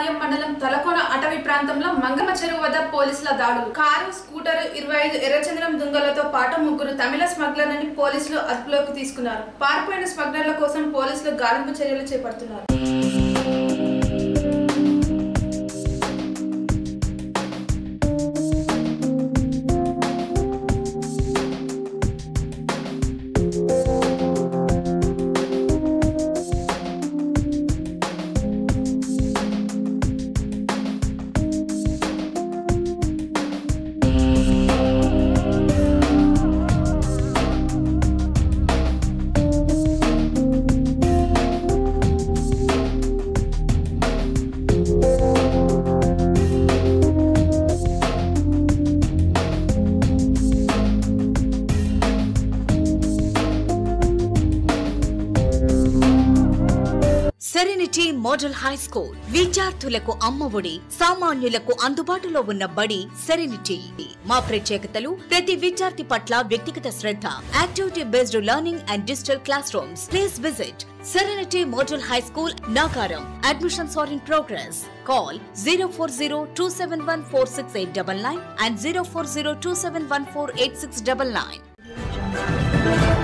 పాల్యం మండలం తలకోన అటవీ ప్రాంతంలో మంగమ్మ చెరువు వద్ద పోలీసుల దాడులు కారు స్కూటర్ ఇరవై ఐదు ఎర్రచంద్రం దుంగలతో పాటు ముగ్గురు తమిళ స్మగ్లర్లని పోలీసులు అదుపులోకి తీసుకున్నారు పారిపోయిన స్మగ్లర్ల కోసం పోలీసులు గాలింపు చర్యలు చేపడుతున్నారు సెరెనిటీ మోడల్ హై స్కూల్ విద్యార్థులకు అమ్మఒడి సామాన్యులకు అందుబాటులో ఉన్న బడి సెరెనిటీ మా ప్రత్యేకతలు ప్రతి విద్యార్థి పట్ల వ్యక్తిగత శ్రద్ధ activity based learning and digital classrooms please visit Serenity Model High School Nagaram admissions are in progress call zero four zero two seven one four six eight double nine and zero four zero two seven one four eight six double nine